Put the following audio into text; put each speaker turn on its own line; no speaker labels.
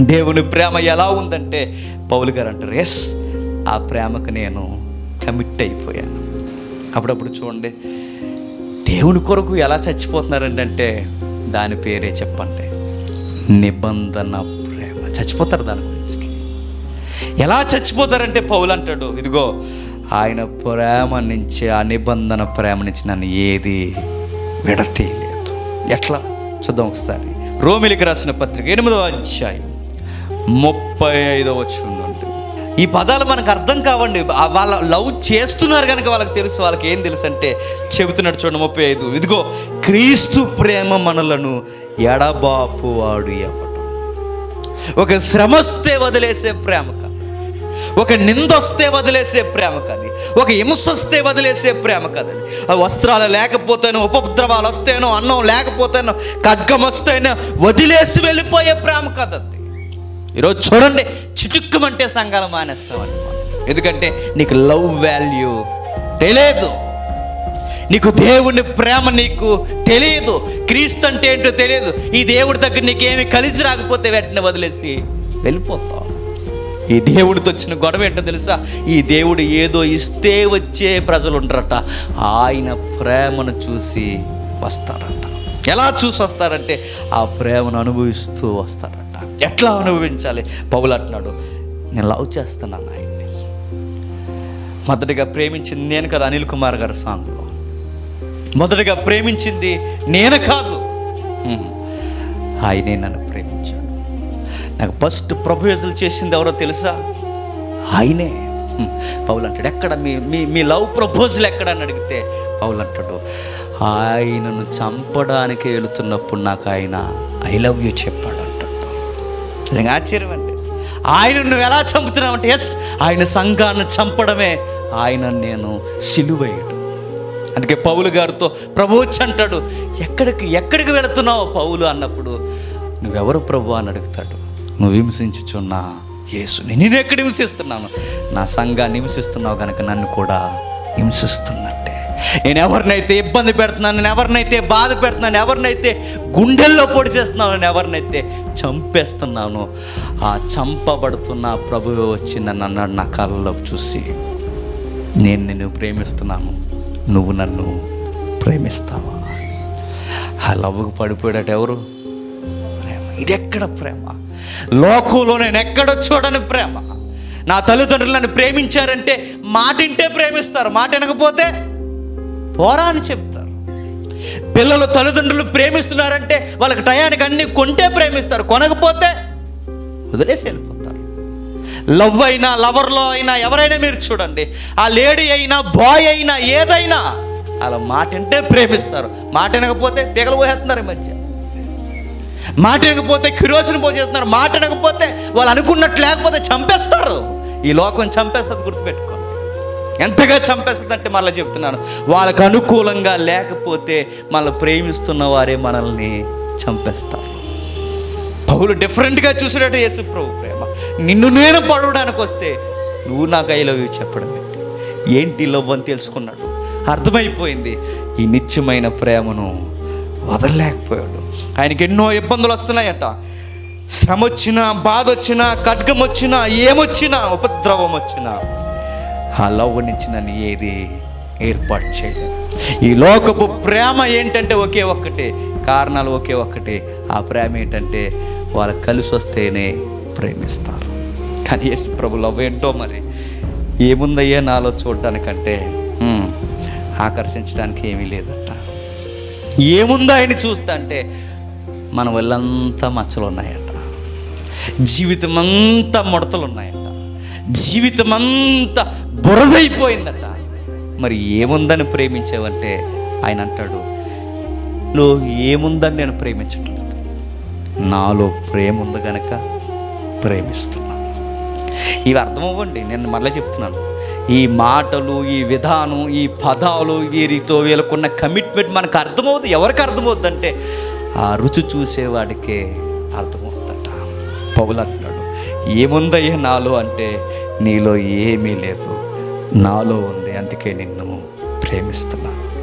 దేవుని ప్రేమ ఎలా ఉందంటే పౌలు గారు అంటారు ఎస్ ఆ ప్రేమకు నేను కమిట్ అయిపోయాను అప్పుడప్పుడు చూడండి దేవుని కొరకు ఎలా చచ్చిపోతున్నారండి అంటే దాని పేరే చెప్పండి నిబంధన ప్రేమ చచ్చిపోతారు దాని గురించి ఎలా చచ్చిపోతారంటే పౌలు అంటాడు ఇదిగో ఆయన ప్రేమ నుంచి ఆ నిబంధన ప్రేమ నుంచి నన్ను ఏది విడతీయలేదు ఎట్లా చూద్దాం ఒకసారి రోమిలికి రాసిన పత్రిక ఎనిమిదవ అధ్యాయం ముప్పై ఐదవ వచ్చి ఈ పదాలు మనకు అర్థం కావండి ఆ వాళ్ళ లవ్ చేస్తున్నారు కనుక వాళ్ళకి తెలుసు వాళ్ళకి ఏం తెలుసు అంటే చెబుతున్నాడు చూడండి ముప్పై ఐదు ఇదిగో క్రీస్తు ప్రేమ మనలను ఎడబాపు వాడు ఎవడు ఒక శ్రమ వస్తే వదిలేసే ప్రేమ కాదు ఒక నిందొస్తే వదిలేసే ప్రేమ కాదు ఒక హింస వస్తే వదిలేసే ప్రేమ కాదు ఆ వస్త్రాలు లేకపోతేనో ఉపద్రవాలు వస్తేనో అన్నం లేకపోతేనో ఖడ్గం వస్తేనో వదిలేసి వెళ్ళిపోయే ప్రేమ కాదు అది ఈరోజు చూడండి చిటుక్కుమంటే సంఘాలు మానేస్తామండి మనం. ఎందుకంటే నీకు లవ్ వాల్యూ తెలియదు నీకు దేవుని ప్రేమ నీకు తెలియదు క్రీస్తు అంటే ఏంటో తెలియదు ఈ దేవుడి దగ్గర నీకేమి కలిసి రాకపోతే వెంటనే వదిలేసి వెళ్ళిపోతావు ఈ దేవుడితో వచ్చిన గొడవ ఏంటో తెలుసా ఈ దేవుడు ఏదో ఇస్తే వచ్చే ప్రజలు ఉంటారట ఆయన ప్రేమను చూసి వస్తారట ఎలా చూసి వస్తారంటే ఆ ప్రేమను అనుభవిస్తూ వస్తారట ఎట్లా అనుభవించాలి పౌలు అంటున్నాడు నేను లవ్ చేస్తున్నాను ఆయన్ని మొదటిగా ప్రేమించింది నేను కదా అనిల్ కుమార్ గారి సాంగ్లో మొదటగా ప్రేమించింది నేను కాదు హ్మ్. ఆయనే నన్ను ప్రేమించాడు నాకు ఫస్ట్ ప్రపోజల్ చేసింది ఎవరో తెలుసా ఆయనే హ్మ్. పౌలు అంటాడు ఎక్కడ మీ మీ మీ లవ్ ప్రపోజల్ ఎక్కడ అని అడిగితే పౌలు అంటాడు ఆయనను చంపడానికి వెళుతున్నప్పుడు నాకు ఆయన ఐ లవ్ యూ చెప్పాడు అంటాడు నిజంగా ఆశ్చర్యం అండి ఆయన నువ్వు ఎలా చంపుతున్నావంటే ఎస్ ఆయన సంఘాన్ని చంపడమే ఆయన నేను సిలువేయడం అందుకే పౌలు గారితో ప్రభు వచ్చి అంటాడు ఎక్కడికి ఎక్కడికి వెళుతున్నావు పౌలు అన్నప్పుడు నువ్వెవరు ప్రభు అని అడుగుతాడు నువ్వు హింసించుచున్నా యేసుని నేను ఎక్కడ హింసిస్తున్నాను నా సంఘాన్ని హింసిస్తున్నావు కనుక నన్ను కూడా హింసిస్తున్నట్టే నేను ఎవరినైతే ఇబ్బంది పెడుతున్నాను నేను ఎవరినైతే బాధ పెడుతున్నాను ఎవరినైతే గుండెల్లో పొడి చేస్తున్నాను నేను ఎవరినైతే చంపేస్తున్నాను ఆ చంపబడుతున్న ప్రభువే వచ్చి నన్ను అన్నాడు నా కళ్ళలో చూసి నేను నిన్ను ప్రేమిస్తున్నాను నువ్వు నన్ను ప్రేమిస్తావా ఆ లవ్కు పడిపోయాడట ఎవరు ప్రేమ ఇది ఎక్కడ ప్రేమ లోకంలో నేను ఎక్కడ చూడని ప్రేమ నా తల్లిదండ్రులు నన్ను ప్రేమించారంటే మాటింటే ప్రేమిస్తారు మాట వినకపోతే పోరా అని చెప్తారు పిల్లలు తల్లిదండ్రులు ప్రేమిస్తున్నారంటే వాళ్ళకి టయానికి అన్ని కొంటే ప్రేమిస్తారు కొనకపోతే వదిలేసి వెళ్ళిపోతారు లవ్ అయినా లవర్లో అయినా ఎవరైనా మీరు చూడండి ఆ లేడీ అయినా బాయ్ అయినా ఏదైనా అలా మాట వింటే ప్రేమిస్తారు మాట వినకపోతే పీకలు పోసేస్తున్నారు ఈ మధ్య మాట వినకపోతే కిరోసిని పోసేస్తున్నారు మాట వినకపోతే వాళ్ళు అనుకున్నట్టు లేకపోతే చంపేస్తారు ఈ లోకం చంపేస్తుంది గుర్తుపెట్టుకోండి ఎంతగా చంపేస్తుంది అంటే మళ్ళీ చెప్తున్నాను వాళ్ళకు అనుకూలంగా లేకపోతే మనల్ని ప్రేమిస్తున్న వారే మనల్ని చంపేస్తారు పౌలు డిఫరెంట్గా చూసినట్టు యేసు ప్రభు ప్రేమ నిన్ను నేను పడవడానికి వస్తే నువ్వు నాకు ఐ లవ్ యూ చెప్పడం ఏంటి? ఏంటి లవ్ అని తెలుసుకున్నాడు అర్థమైపోయింది ఈ నిత్యమైన ప్రేమను వదలలేకపోయాడు ఆయనకి ఎన్నో ఇబ్బందులు వస్తున్నాయట శ్రమ వచ్చినా బాధ వచ్చినా ఖడ్గం వచ్చినా ఏమొచ్చినా ఉపద్రవం వచ్చినా ఆ లవ్ నుంచి నన్ను ఏది ఏర్పాటు చేయలేదు ఈ లోకపు ప్రేమ ఏంటంటే ఒకే ఒక్కటే కారణాలు ఒకే ఒక్కటే ఆ ప్రేమ ఏంటంటే వాళ్ళు కలిసి వస్తేనే ప్రేమిస్తారు కానీ యేసు ప్రభు లవ్ ఏంటో మరి ఏముందయ్యా నాలో చూడటానికంటే హ్మ్, ఆకర్షించడానికి ఏమీ లేదట ఏముందో ఆయన చూస్తా అంటే మన వాళ్ళంతా మచ్చలు ఉన్నాయట జీవితం అంతా ముడతలు ఉన్నాయట జీవితం అంతా బురదైపోయిందట మరి ఏముందని ప్రేమించావంటే ఆయన అంటాడు లో ఏముందని నేను ప్రేమించట్లేదు నాలో ప్రేమ ఉంది కనుక ప్రేమిస్తున్నాను ఇవి అర్థమవ్వండి నేను మళ్ళీ చెప్తున్నాను ఈ మాటలు ఈ విధానం ఈ పదాలు వీరితో వీళ్ళకున్న కమిట్మెంట్ మనకు అర్థమవుతుంది ఎవరికి అర్థమవుతుంది అంటే ఆ రుచి చూసేవాడికే అర్థమవుతుందట పౌలు అంటున్నాడు ఏముందయ్యా నాలో అంటే నీలో ఏమీ లేదు నాలో ఉంది అందుకే నిన్ను ప్రేమిస్తున్నాను